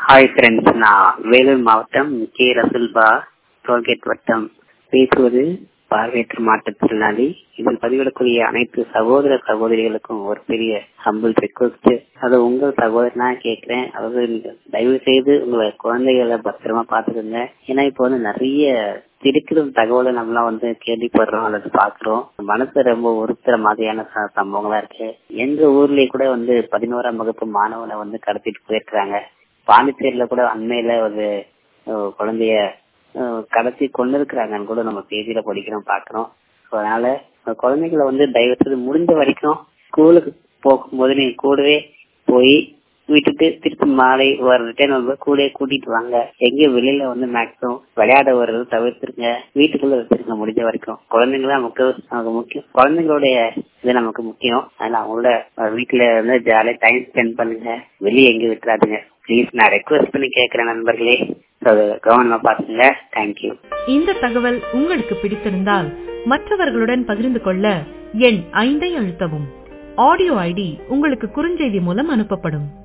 hi friends நான் வேலூர் மாவட்டம் K ரசுல்பா tollgate வட்டம் பேசுவது பார்வையற்ற மாற்றுத்திறனாளி இதில் பதிவிடக்கூடிய அனைத்து சகோதர சகோதரிகளுக்கும் ஒரு பெரிய ஹம்பிள் ரெக்வஸ்ட் அது உங்கள் சகோதரனா கேட்கிறேன் அதாவது நீங்க தயவு செய்து உங்களை குழந்தைகளை பத்திரமா பாத்துக்கோங்க ஏன்னா இப்போ வந்து நிறைய திடுக்கிடும் தகவலை நம்மளாம் வந்து கேள்விப்படுறோம் அல்லது பாக்குறோம் மனசு ரொம்ப உறுத்துற மாதிரியான ச- சம்பவங்களா இருக்கு எங்க ஊர்லயே கூட வந்து பதினோராம் வகுப்பு மாணவனை வந்து கடத்திட்டு போயிருக்கிறாங்க பாண்டிச்சேரியில கூட அண்மையில ஒரு அஹ், குழந்தைய அஹ், கடத்தி கொண்டு இருக்கிறாங்கன்னு கூட நம்ம செய்தியில படிக்கிறோம் பாக்குறோம் So, அதனால அந்த குழந்தைகளை வந்து தயவு செய்து முடிஞ்ச வரைக்கும் ஸ்கூலுக்கு போகும்போது நீங்க கூடவே போய் விட்டுட்டு திருப்பி மாலை ஒரு ரிட்டர்ன் வந்து கூட கூட்டிட்டு வாங்க எங்க வெளியில வந்து மேக்ஸிமம் விளையாட வர்றது தவிர்த்துருங்க வீட்டுக்குள்ள வச்சிருங்க முடிஞ்ச வரைக்கும் குழந்தைங்களா நமக்கு நமக்கு முக்கியம் குழந்தைங்களுடைய இது நமக்கு முக்கியம் அதனால அவங்களோட அஹ், வீட்டுல வந்து ஜாலியா டைம் ஸ்பெண்ட் பண்ணுங்க வெளியே எங்க விட்டுறாதுங்க ப்ளீஸ் நான் ரெக்வஸ்ட் பண்ணி கேட்கிறேன் நண்பர்களே So, அது கவனமா பாத்துங்க தேங்க்யூ இந்த தகவல் உங்களுக்கு பிடித்திருந்தால் மற்றவர்களுடன் பகிர்ந்து கொள்ள எண் ஐந்தை அழுத்தவும் ஆடியோ ஐடி உங்களுக்கு குறுஞ்செய்தி மூலம் அனுப்பப்படும்